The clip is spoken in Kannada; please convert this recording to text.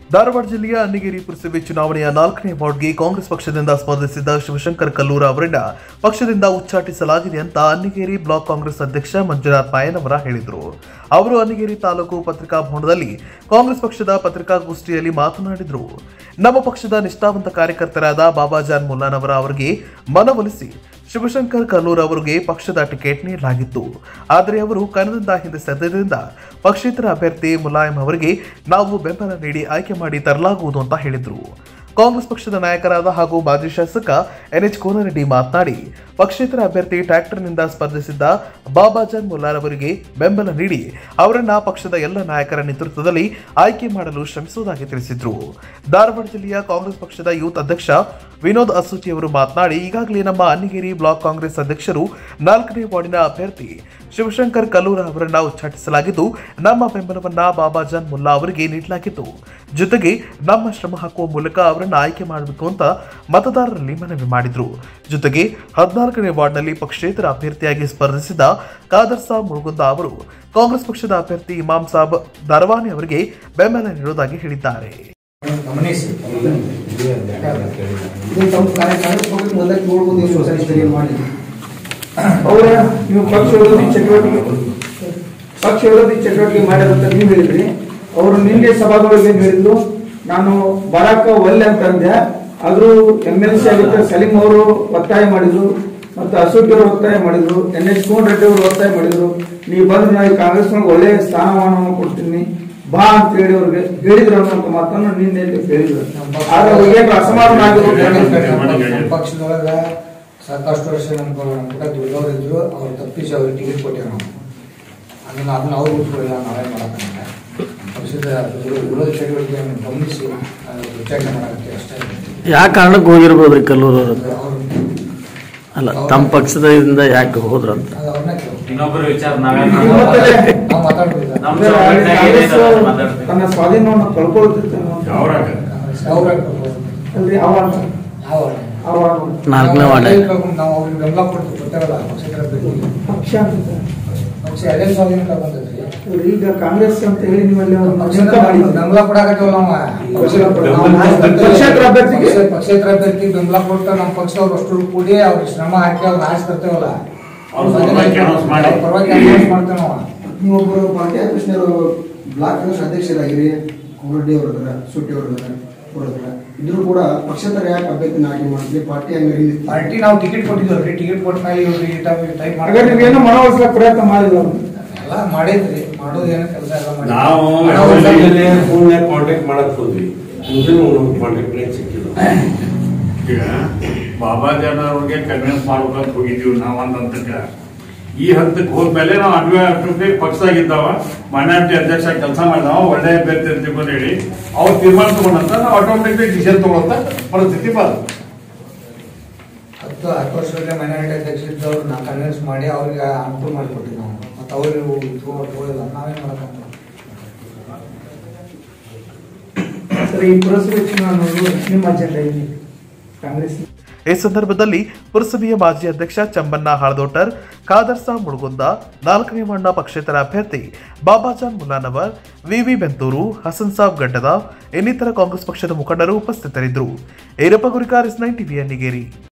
ಧಾರವಾಡ ಜಿಲ್ಲೆಯ ಅನ್ನಿಗೇರಿ ಪುರಸಭೆ ಚುನಾವಣೆಯ ನಾಲ್ಕನೇ ವಾರ್ಡ್ಗೆ ಕಾಂಗ್ರೆಸ್ ಪಕ್ಷದಿಂದ ಸ್ಪರ್ಧಿಸಿದ್ದ ಶಿವಶಂಕರ್ ಕಲ್ಲೂರ ಅವರನ್ನ ಪಕ್ಷದಿಂದ ಉಚ್ಚಾಟಿಸಲಾಗಿದೆ ಅಂತ ಅನ್ನಿಗೇರಿ ಬ್ಲಾಕ್ ಕಾಂಗ್ರೆಸ್ ಅಧ್ಯಕ್ಷ ಮಂಜುನಾಥ್ ನಾಯನವರ ಹೇಳಿದರು ಅವರು ಅನ್ನಿಗೇರಿ ತಾಲೂಕು ಪತ್ರಿಕಾ ಭವನದಲ್ಲಿ ಕಾಂಗ್ರೆಸ್ ಪಕ್ಷದ ಪತ್ರಿಕಾಗೋಷ್ಠಿಯಲ್ಲಿ ಮಾತನಾಡಿದರು ನಮ್ಮ ಪಕ್ಷದ ನಿಷ್ಠಾವಂತ ಕಾರ್ಯಕರ್ತರಾದ ಬಾಬಾಜಾನ್ ಮುಲ್ಲಾನವರ ಅವರಿಗೆ ಮನವೊಲಿಸಿ ಶಿವಶಂಕರ್ ಕಲ್ಲೂರ್ ಅವರಿಗೆ ಪಕ್ಷದ ಟಿಕೆಟ್ ನೀಡಲಾಗಿತ್ತು ಆದರೆ ಅವರು ಕನ್ನಡದಿಂದ ಹಿಂದೆ ಸದ್ಯದಿಂದ ಪಕ್ಷೇತರ ಅಭ್ಯರ್ಥಿ ಮುಲಾಯಂ ಅವರಿಗೆ ನಾವು ಬೆಂಬಲ ನೀಡಿ ಆಯ್ಕೆ ಮಾಡಿ ತರಲಾಗುವುದು ಅಂತ ಹೇಳಿದರು ಕಾಂಗ್ರೆಸ್ ಪಕ್ಷದ ನಾಯಕರಾದ ಹಾಗೂ ಮಾಜಿ ಶಾಸಕ ಎನ್ಎಚ್ ಕೋನರೆಡ್ಡಿ ಮಾತನಾಡಿ ಪಕ್ಷೇತರ ಅಭ್ಯರ್ಥಿ ಟ್ರ್ಯಾಕ್ಟರ್ನಿಂದ ಸ್ಪರ್ಧಿಸಿದ್ದ ಬಾಬಾಜಾನ್ ಮುಲ್ಲಾರ್ ಅವರಿಗೆ ಬೆಂಬಲ ನೀಡಿ ಅವರನ್ನ ಪಕ್ಷದ ಎಲ್ಲ ನಾಯಕರ ನೇತೃತ್ವದಲ್ಲಿ ಆಯ್ಕೆ ಮಾಡಲು ಶ್ರಮಿಸುವುದಾಗಿ ತಿಳಿಸಿದ್ರು ಧಾರವಾಡ ಜಿಲ್ಲೆಯ ಕಾಂಗ್ರೆಸ್ ಪಕ್ಷದ ಯೂತ್ ಅಧ್ಯಕ್ಷ ವಿನೋದ್ ಅಸೂಚಿ ಅವರು ಮಾತನಾಡಿ ಈಗಾಗಲೇ ನಮ್ಮ ಅನ್ನಿಗೇರಿ ಬ್ಲಾಕ್ ಕಾಂಗ್ರೆಸ್ ಅಧ್ಯಕ್ಷರು ನಾಲ್ಕನೇ ವಾರ್ಡಿನ ಅಭ್ಯರ್ಥಿ ಶಿವಶಂಕರ್ ಕಲ್ಲೂರ ಅವರನ್ನ ಉಚ್ಚಾಟಿಸಲಾಗಿದ್ದು ನಮ್ಮ ಬೆಂಬಲವನ್ನ ಬಾಬಾಜಾನ್ ಮುಲ್ಲಾ ಅವರಿಗೆ ನೀಡಲಾಗಿತ್ತು ಜೊತೆಗೆ ನಮ್ಮ ಶ್ರಮ ಹಾಕುವ ಮೂಲಕ ಅವರನ್ನ ಆಯ್ಕೆ ಮಾಡಬೇಕು ಅಂತ ಮತದಾರರಲ್ಲಿ ಮನವಿ ಮಾಡಿದ್ರು ಜೊತೆಗೆ ಹದಿನಾಲ್ಕನೇ ವಾರ್ಡ್ನಲ್ಲಿ ಪಕ್ಷೇತರ ಅಭ್ಯರ್ಥಿಯಾಗಿ ಸ್ಪರ್ಧಿಸಿದ ಖಾದರ್ ಸಾಬ್ ಮುಳುಗುಂದ ಅವರು ಕಾಂಗ್ರೆಸ್ ಪಕ್ಷದ ಅಭ್ಯರ್ಥಿ ಇಮಾಮ್ ಸಾಬ್ ದರವಾನಿ ಅವರಿಗೆ ಬೆಂಬಲ ನೀಡುವುದಾಗಿ ಹೇಳಿದ್ದಾರೆ ಗಮನಿಸಿ ಇದು ತಮ್ಮ ಕಾರ್ಯ ಕಾರ್ಯಕ್ರಮಕ್ಕೆ ಮೊದಲೇ ನೋಡ್ಬೋದು ನೀವು ಸೊಸೈಟಿ ಸರಿ ಮಾಡಿ ಅವರ ನೀವು ಪಕ್ಷ ವಿರೋಧಿ ಚಟುವಟಿಕೆ ಪಕ್ಷ ವಿರೋಧಿ ಚಟುವಟಿಕೆ ಮಾಡ್ಯಾರಂತ ನೀವು ಹೇಳಿದ್ರಿ ಅವರು ನಿನ್ನೆ ಸಭಾದೊಳಗೆ ಏನ್ ಹೇಳಿದ್ರು ನಾನು ಬರಾಕ ಒಲ್ಲೆ ಅಂತ ಅಂದೆ ಆದ್ರೂ ಎಂ ಎಲ್ ಸಿ ಆಗಿದ್ದ ಸಲೀಂ ಅವರು ಒತ್ತಾಯ ಮಾಡಿದ್ರು ಮತ್ತು ಅಶೋಕ್ ಅವರು ಒತ್ತಾಯ ಮಾಡಿದ್ರು ಎನ್ ಎಚ್ ಕೋನ್ ರೆಡ್ಡಿ ಅವರು ಒತ್ತಾಯ ಮಾಡಿದ್ರು ನೀವು ಬಂದ್ರೆ ನಾನು ಕಾಂಗ್ರೆಸ್ ಒಳ್ಳೆಯ ಸ್ಥಾನಮಾನವನ್ನು ಕೊಡ್ತೀನಿ ಬಾ ಅಂತ ಹೇಳಿ ಅವ್ರಿಗೆ ಹೇಳಿದ್ರು ಅನ್ನೋ ಮಾತನ್ನು ನಿನ್ನೆ ಇಲ್ಲಿ ಹೇಳಿದ್ರು ಆದ್ರೆ ಅವ್ರಿಗೆ ಏನು ಅಸಮಾಧಾನ ಆಗಿರೋದು ನಮ್ಮ ಪಕ್ಷದೊಳಗ ಸಾಕಷ್ಟು ವರ್ಷ ನಮ್ಮ ನಮ್ಮ ಕೂಡ ದುರ್ಗವ್ರು ಇದ್ರು ಅವ್ರು ತಪ್ಪಿಸಿ ಅವ್ರಿಗೆ ಟಿಕೆಟ್ ಕೊಟ್ಟೇವೆ ನಾವು ಅದನ್ನ ಅದನ್ನ ಅವ್ರು ಉಟ್ಕೊಳ್ಳಿಲ್ಲ ನಾವೇ ಮಾಡಕ್ಕಂತ ಪಕ್ಷದ ವಿರೋಧ ಚಟುವಟಿಕೆಯನ್ನು ಗಮನಿಸಿ ಅದನ್ನ ಉಚ್ಚಾಟನೆ ಮಾಡಕ್ಕೆ ಅಷ್ಟೇ ಯಾವ ಕಾರಣಕ್ಕೆ ಹೋಗಿರ್ಬೋದ್ರಿ ಕಲ್ಲೂರು ಅವರು ಅವ್ರು ಅಲ್ಲ ತಮ್ಮ ಪಕ್ಷದ ಇಂದ ಯಾಕೆ ಹೋದ್ರು ಅಂತ ಅದು ಅವ್ರನ್ನ ಕೇಳು. ಇನ್ನೊಬ್ಬರ ವಿಚಾರ ನಾವೇ ನೀವು ಮತ್ತೆ ನಾವು ಮಾತಾಡ್ಬೋದಾ ನಮ್ಮ ಅಂದ್ರೆ ಚೌಕಟ್ಟಿನಾಗ ಏನಿದೆ ಅದನ್ನ ಕಾಂಗ್ರೆಸ್ ಮಾತಾಡ್ತೀವಿ. ತನ್ನ ಸ್ವಾಧೀನವನ್ನು ಕಳ್ಕೊಳ್ತಿರ್ತೇನೆ ಅವ್ರ ಅಲ್ರಿ ಆಹ್ವಾನ ಅವ್ರ ಆಹ್ವಾನ ನಾಲ್ಕನೇ ವಾರ್ಡ್ ನಾವು ಅವ್ರಿಗೆ ಬೆಂಬಲ ಕೊಡ್ತೀವಿ ಕೊಡ್ತೇವಲ್ಲ ಪಕ್ಷೇತರ ಅಭ್ಯರ್ಥಿಗೆ. ಪಕ್ಷ ಅಂತ ಪಕ್ಷ ಅದೇ ಸ್ವಾಧೀನ ಬಂದದ್ರಿ ಇವ್ರು ಈಗ ಕಾಂಗ್ರೆಸ್ ಅಂತ ಹೇಳಿ ನೀವಲ್ಲಿ ಒಂದು ಪಕ್ಷದ ಚಿಂತೆ ಮಾಡಿದ್ರು ಬೆಂಬಲ ಕೊಡಾಕತ್ತೇವಲ್ಲ ನಾವು ಪಕ್ಷೇತರ ಅಭ್ಯರ್ಥಿಗೆ ಪಕ್ಷ- ಪಕ್ಷೇತರ ಅಭ್ಯರ್ಥಿ ಬೆಂಬಲ ಕೊಟ್ಟು ನಮ್ಮ ಪಕ್ಷದವ್ರು ಅಷ್ಟು ಕೂಡಿ ಅವ್ರ ಶ್ರಮ ಹಾಕಿ ಅವ್ರು ಆಯ್ಸ್ ತರ್ತೇವಲ್ಲ ಅವ್ರ ಪರವಾಗಿ announce ಮಾಡಿ. ಅವ್ರ ಪರವಾಗಿ announce ಮಾಡ್ತೇವೆ ನಾವು ನೀವೊಬ್ಬರು ಪಾರ್ಟಿ ಅಧ್ಯಕ್ಷರು ಬ್ಲಾಕ್ ಕಾಂಗ್ರೆಸ್ ಅಧ್ಯಕ್ಷರಾಗಿರಿ ಕೋರಡ್ಡಿ ಅವರದ್ರ ಸುಟ್ಟಿ ಅವರದ್ರ ಅವರದ್ರ ಇದ್ರು ಕೂಡ ಪಕ್ಷೇತರ ಯಾಕೆ ಅಭ್ಯರ್ಥಿನ ಆಯ್ಕೆ ಮಾಡ್ತೀವಿ ಪಾರ್ಟಿ ಹಂಗೆ ಪಾರ್ಟಿ ನಾವು ಟಿಕೆಟ್ ಕೊಟ್ಟಿದ್ವಿ ಟಿಕೆಟ್ ಕೊಟ್ಟ ಮೇಲೆ ಇವ್ರಿಗೆ ಈ ಟೈಪ್ ಟೈಪ್ ಹಾಗಾದ್ರೆ ನೀವೇನು ಮನವೊಲಿಸಲಿಕ್ಕೆ ಪ್ರಯತ್ನ ಮಾಡಿಲ್ಲ ಅವ್ರು. ಎಲ್ಲ ಮಾಡಿದ್ರಿ ಮಾಡೋದು ಏನೋ ಕೆಲಸ ಎಲ್ಲ ಮಾಡಿ ನಾವು ಫೋನ್ಯಾಗ ಕಾಂಟ್ಯಾಕ್ಟ್ ಮಾಡಕ್ ಹೋದ್ವಿ ಕಾಂಟ್ಯಾಕ್ಟ್ ಸಿಕ್ಕಿಲ್ಲ ಈಗ ಬಾಬಾ ಜನ ಅವ್ರಿಗೆ ಕನ್ವಿನ್ಸ್ ಮಾಡ್ಬೇಕಂತ ಹೋಗಿದ್ದೀವಿ ನಾವು ಒಂದ್ ಹಂತಕ್ಕೆ ಈ ಹಂತಕ್ಕೆ ಹೋದ್ಮೇಲೆ ನಾವು ಅಡ್ವೈಸ್ ಪಕ್ಷದಾಗಿದ್ದಾವ ಮೈನಾರಿಟಿ ಅಧ್ಯಕ್ಷ ಕೆಲಸ ಮಾಡಿದವ ಒಳ್ಳೆ ಅಭ್ಯರ್ಥಿ ಅಂತ ತಿಳ್ಕೊಂಡು ಹೇಳಿ ಅವ್ರು ತೀರ್ಮಾನ ತಗೊಂಡಂತ ನಾವು ಆಟೋಮೆಟಿಕ್ ಡಿಸಿಷನ್ ತಗೊಳ್ಳಂತ ಪರಿಸ್ಥಿತಿ ಬಂತು ಹತ್ತು ಹತ್ತು ವರ್ಷದಲ್ಲೇ ಮೈನಾರಿಟಿ ಅಧ್ಯಕ್ಷ ಇದ್ದವ್ರು ನಾವು ಕನ್ವಿನ್ಸ್ ಮಾಡಿ ಅವ್ರಿಗೆ ಅನುಕೂಲ ಮಾಡಿಕೊಟ್ಟಿವಿ ನಾವು ಮತ್ತು ಅವ್ರಿಗೆ ತಗೊಳ್ಳಿಲ್ಲ ನಾವೇನು ಮಾಡಕ್ಕಂತ ಸರ್ ಈ ಪುರಸಭೆ ಚುನಾವಣೆಗಳು ನಿಮ್ಮ ಅಜೆಂಡಾ ಇದೆ ಕಾಂಗ್ರೆಸ್ ಈ ಸಂದರ್ಭದಲ್ಲಿ ಪುರಸಭೆಯ ಮಾಜಿ ಅಧ್ಯಕ್ಷ ಚಂಬಣ್ಣ ಹಾಳದೋಟರ್ ಖಾದರ್ ಸಾ ಮುಳುಗುಂದ ನಾಲ್ಕನೇ ವಾರ್ಡ್ನ ಪಕ್ಷೇತರ ಅಭ್ಯರ್ಥಿ ಬಾಬಾಜಾನ್ ಮುಲ್ಲಾನವರ್ ವಿವಿ ಬೆಂತೂರು ಹಸನ್ ಸಾಬ್ ಗಡ್ಡದ ಇನ್ನಿತರ ಕಾಂಗ್ರೆಸ್ ಪಕ್ಷದ ಮುಖಂಡರು ಉಪಸ್ಥಿತರಿದ್ದರು Irappa Gurikar S nine TV Annigeri